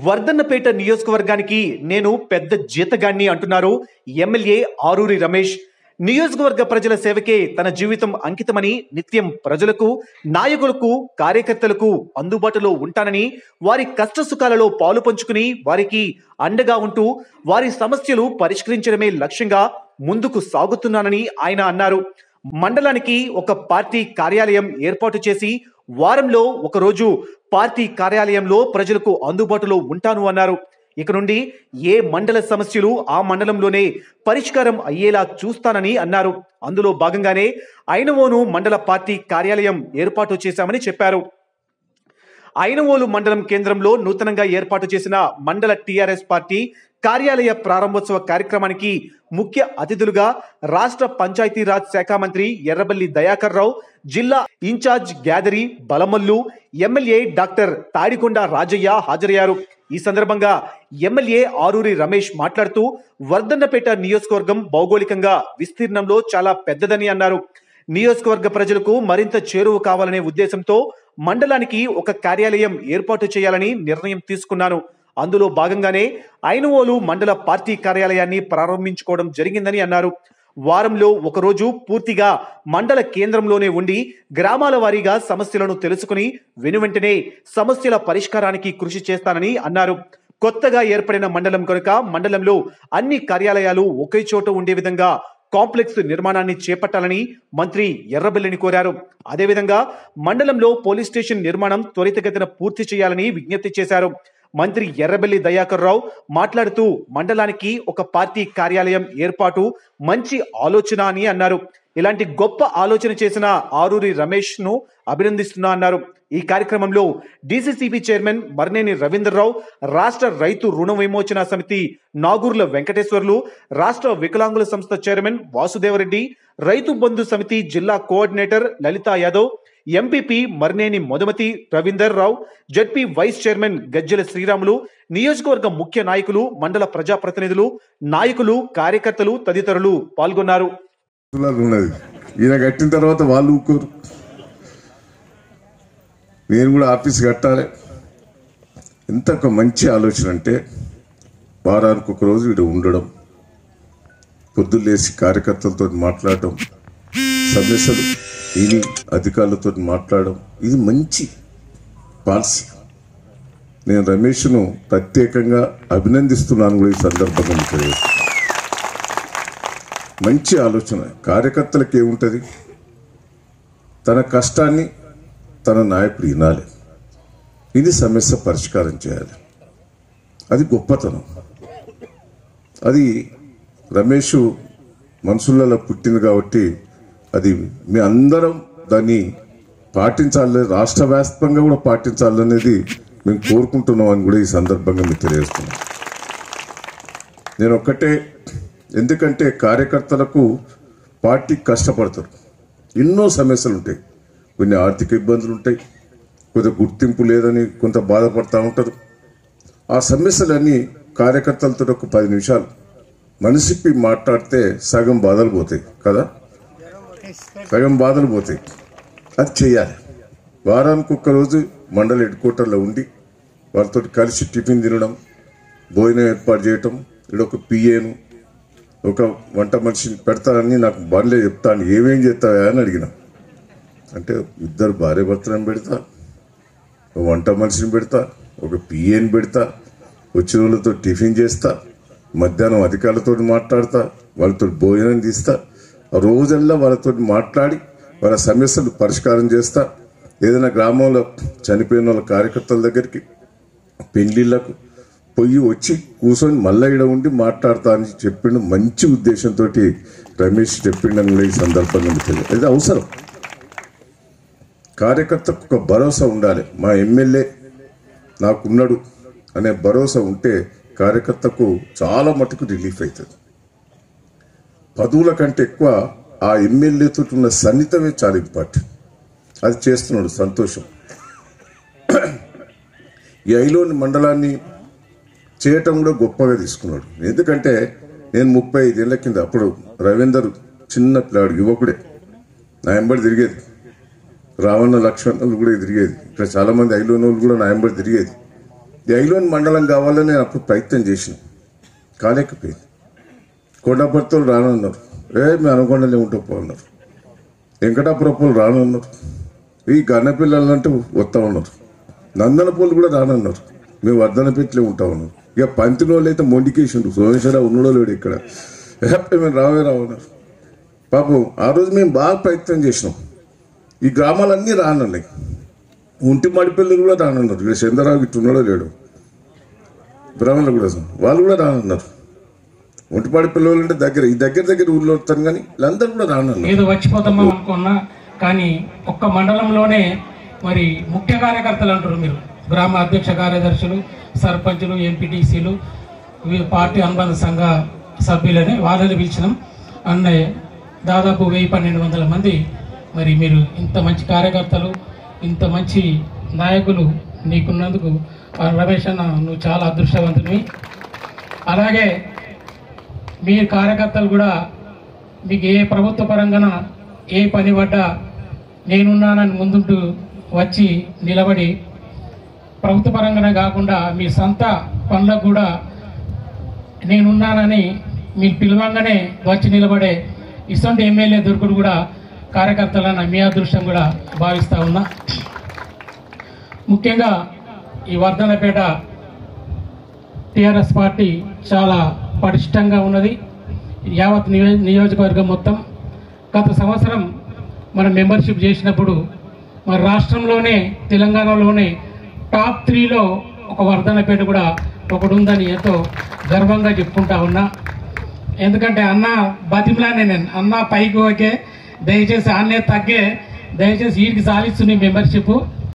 వర్ధన్నపేట నియోజకవర్గానికి నేను పెద్ద జీతగాన్ని అంటున్నారు ఎమ్మెల్యే ఆరూరి రమేష్ నియోజకవర్గ ప్రజల సేవకే తన జీవితం అంకితమని నిత్యం ప్రజలకు నాయకులకు కార్యకర్తలకు అందుబాటులో ఉంటానని వారి కష్ట సుఖాలలో పాలు పంచుకుని వారికి అండగా ఉంటూ వారి సమస్యలు పరిష్కరించడమే లక్ష్యంగా ముందుకు సాగుతున్నానని ఆయన అన్నారు మండలానికి ఒక పార్టీ కార్యాలయం ఏర్పాటు చేసి వారంలో ఒక రోజు పార్టీ కార్యాలయంలో ప్రజలకు అందుబాటులో ఉంటాను అన్నారు ఇక నుండి ఏ మండల సమస్యలు ఆ మండలంలోనే పరిష్కారం అయ్యేలా చూస్తానని అన్నారు అందులో భాగంగానే ఐనవోను మండల పార్టీ కార్యాలయం ఏర్పాటు చేశామని చెప్పారు ఐనవోలు మండలం కేంద్రంలో నూతనంగా ఏర్పాటు చేసిన మండల టీఆర్ఎస్ పార్టీ కార్యాలయ ప్రారంభోత్సవ కార్యక్రమానికి ముఖ్య అతిథులుగా రాష్ట్ర పంచాయతీరాజ్ శాఖ మంత్రి ఎర్రబల్లి దయాకర్ రావు జిల్లా in charge Gyadari Balamallu MLA doctor Thatikonda Rajaiah హాజరయ్యారు ఈ సందర్భంగా ఎమ్మెల్యే ఆరూరి రమేష్ మాట్లాడుతూ వర్ధన్నపేట నియోజకవర్గం భౌగోళికంగా విస్తీర్ణంలో చాలా పెద్దదని అన్నారు నియోజకవర్గ ప్రజలకు మరింత చేరువ కావాలనే ఉద్దేశంతో మండలానికి ఒక కార్యాలయం ఏర్పాటు చేయాలని నిర్ణయం తీసుకున్నాను అందులో భాగంగానే ఐనువోలు మండల పార్టీ కార్యాలయాన్ని ప్రారంభించుకోవడం జరిగిందని అన్నారు వారంలో ఒకరోజు పూర్తిగా మండల కేంద్రంలోనే ఉండి గ్రామాల వారీగా సమస్యలను తెలుసుకుని వెనువెంటనే సమస్యల పరిష్కారానికి కృషి చేస్తానని అన్నారు కొత్తగా ఏర్పడిన మండలం కనుక మండలంలో అన్ని కార్యాలయాలు ఒకే చోట ఉండే విధంగా కాంప్లెక్స్ నిర్మాణాన్ని చేపట్టాలని మంత్రి ఎర్రబెల్లిని కోరారు అదేవిధంగా మండలంలో పోలీస్ స్టేషన్ నిర్మాణం త్వరితగతిన పూర్తి చేయాలని విజ్ఞప్తి చేశారు మంత్రి ఎర్రబెల్లి దయాకర్ రావు మాట్లాడుతూ మండలానికి ఒక పార్టీ కార్యాలయం ఏర్పాటు మంచి ఆలోచన అని అన్నారు ఇలాంటి గొప్ప ఆలోచన చేసిన ఆరూరి రమేష్ ను అభినందిస్తున్నా అన్నారు ఈ కార్యక్రమంలో డీసీసీబీ చైర్మన్ మర్నేని రవీంద్రరావు రాష్ట్ర రైతు రుణ విమోచన సమితి నాగూర్ల వెంకటేశ్వర్లు రాష్ట్ర వికలాంగుల సంస్థ చైర్మన్ వాసుదేవరెడ్డి రైతు బంధు సమితి జిల్లా coordinator Lalitha Yadav MPP Marneni Madhumathi Ravinder Rao ZP vice chairman Gajjela Sriramulu నియోజకవర్గ ముఖ్య నాయకులు మండల ప్రజాప్రతినిధులు నాయకులు కార్యకర్తలు తదితరులు పాల్గొన్నారు కులాలు ఉన్నది ఈయన కట్టిన తర్వాత వాళ్ళు ఊరుకోరు నేను కూడా ఆఫీస్ కట్టాలి ఎంత ఒక మంచి ఆలోచన అంటే వారానికి ఒక రోజు ఇక్కడ ఉండడం పొద్దులేసి కార్యకర్తలతో మాట్లాడడం సమస్యలు విని అధికారులతో మాట్లాడడం ఇది మంచి పాలసీ నేను రమేష్ను ప్రత్యేకంగా అభినందిస్తున్నాను కూడా ఈ సందర్భంగా మీకు తెలియజేస్తున్నాను. మంచి ఆలోచన కార్యకర్తలకు ఏముంటుంది తన కష్టాన్ని తన నాయకుడు వినాలి ఇది సమస్య పరిష్కారం చేయాలి అది గొప్పతనం అది రమేష్ మనుషులలో పుట్టింది కాబట్టి అది మీ అందరం దాన్ని పాటించాలి రాష్ట్ర వ్యాప్తంగా కూడా పాటించాలనేది మేము కోరుకుంటున్నాం అని కూడా ఈ సందర్భంగా మీకు తెలియజేస్తున్నాం నేను ఒక్కటే ఎందుకంటే కార్యకర్తలకు పార్టీ కష్టపడతారు ఎన్నో సమస్యలు ఉంటాయి కొన్ని ఆర్థిక ఇబ్బందులు ఉంటాయి కొంత గుర్తింపు లేదని కొంత బాధపడతా ఉంటారు ఆ సమస్యలన్నీ కార్యకర్తలతో ఒక పది నిమిషాలు మనిషికి మాట్లాడితే సగం బాధలు పోతాయి కదా సగం బాధలు పోతాయి అది చేయాలి వారానికి ఒక్క రోజు మండల హెడ్ క్వార్టర్లో ఉండి వాళ్ళతో కలిసి టిఫిన్ తినడం భోజనం ఏర్పాటు చేయటం ఇక్కడ ఒక పిఏను ఒక వంట మనిషిని పెడతానని నాకు బండ్లే చెప్తాను ఏమేం చేస్తావా అని అడిగిన అంటే ఇద్దరు భార్య భర్తలను పెడతా ఒక వంట మనిషిని పెడతా ఒక పిఏని పెడతా వచ్చిన వాళ్ళతో టిఫిన్ చేస్తా మధ్యాహ్నం అధికారులతో మాట్లాడతా వాళ్ళతో భోజనం తీస్తా ఆ రోజల్లా వాళ్ళతో మాట్లాడి వాళ్ళ సమస్యలు పరిష్కారం చేస్తా ఏదైనా గ్రామంలో చనిపోయిన వాళ్ళ కార్యకర్తల దగ్గరికి పెళ్లిళ్లకు పొయ్యి వచ్చి కూర్చొని మళ్ళా ఇక్కడ ఉండి మాట్లాడతా అని చెప్పిండు మంచి ఉద్దేశంతో రమేష్ చెప్పిండని కూడా ఈ సందర్భంగా మీకు తెలియదు ఇది అవసరం కార్యకర్తకు ఒక భరోసా ఉండాలి మా ఎమ్మెల్యే నాకున్నాడు అనే భరోసా ఉంటే కార్యకర్తకు చాలా మటుకు రిలీఫ్ అవుతుంది పదవుల కంటే ఎక్కువ ఆ ఎమ్మెల్యేతో ఉన్న సన్నిహితమే చాలా ఇంపార్టెంట్ అది చేస్తున్నాడు సంతోషం ఈ ఐలోని మండలాన్ని చేయటం కూడా గొప్పగా తీసుకున్నాడు ఎందుకంటే నేను ముప్పై ఐదేళ్ల కింద అప్పుడు రవీందర్ చిన్న పిల్లాడు యువకుడే నా ఎంబడి తిరిగేది రావణ లక్ష్మణులు కూడా తిరిగేది ఇక్కడ చాలా మంది ఐలోని వాళ్ళు కూడా నా ఎంబడి తిరిగేది ఐలోన్ మండలం కావాలని నేను అప్పుడు ప్రయత్నం చేసిన కాలేకపోయింది కొండపర్తులు రానన్నారు ఏ మేము అనుకొండలే ఉంటాం పో అన్నారు వెంకటాపురపులు రానన్నారు ఈ గన్నపిల్లలు అంటే వస్తా ఉన్నారు నందనపూలు కూడా రానన్నారు మేము వర్ధనపెట్లే ఉంటా ఉన్నారు ఇక పంతిన వాళ్ళు అయితే మొండికేసిండు సోమేశ్వరరావు ఉన్నాడో లేడు ఇక్కడ ఏ, మేము రావే రావన్నారు పాపం ఆ రోజు మేము బాగా ప్రయత్నం చేసినాం ఈ గ్రామాలన్నీ రానన్నాయి ఉంటి మడిపిల్లలు కూడా రానన్నారు ఇక్కడ చంద్రరావు ఇట్టు ఉన్నాడో లేడు బ్రాహ్మణులు కూడా వాళ్ళు కూడా రానన్నారు ఒంటిపాడి పిల్లలు అంటే దగ్గర ఈ దగ్గర దగ్గర ఊర్లో వస్తాను కానీ వీళ్ళందరూ కూడా రానన్నారు ఏదో వచ్చిపోతామో అనుకున్నా కానీ ఒక్క మండలంలోనే మరి ముఖ్య కార్యకర్తలు అంటారు మీరు గ్రామ అధ్యక్ష కార్యదర్శులు సర్పంచులు ఎంపీటీసీలు పార్టీ అనుబంధ సంఘ సభ్యులని వాళ్ళని పిలిచినాం అన్నయ్య దాదాపు వెయ్యి పన్నెండు వందల మంది మరి మీరు ఇంత మంచి కార్యకర్తలు ఇంత మంచి నాయకులు నీకున్నందుకు ఆ రమేష్ అన్న నువ్వు చాలా అదృష్టవంతునివి అలాగే మీ కార్యకర్తలు కూడా మీకు ఏ ప్రభుత్వ పరంగాన ఏ పని పడ్డా నేనున్నానని ముందుంటూ వచ్చి నిలబడి ప్రభుత్వ పరంగానే కాకుండా మీ సొంత పనులకు కూడా నేనున్నానని మీరు పిలవంగానే వచ్చి నిలబడే ఇసొంటి ఎమ్మెల్యే దొరుకుడు కూడా కార్యకర్తలన్న మీ అదృష్టం కూడా భావిస్తా ఉన్నా ముఖ్యంగా ఈ వర్ధనపేట టిఆర్ఎస్ పార్టీ చాలా పటిష్టంగా ఉన్నది యావత్ నియో నియోజకవర్గం మొత్తం గత సంవత్సరం మనం మెంబర్షిప్ చేసినప్పుడు మన రాష్ట్రంలోనే తెలంగాణలోనే టాప్ త్రీలో ఒక వర్ధనపేట కూడా ఒకటి ఉందని ఎంతో గర్వంగా చెప్పుకుంటా ఉన్నా ఎందుకంటే అన్న బతిమలానే నేను అన్న పైకి ఓకే దయచేసి అన్నే తగ్గే దయచేసి వీడికి సాధిస్తుంది మెంబర్షిప్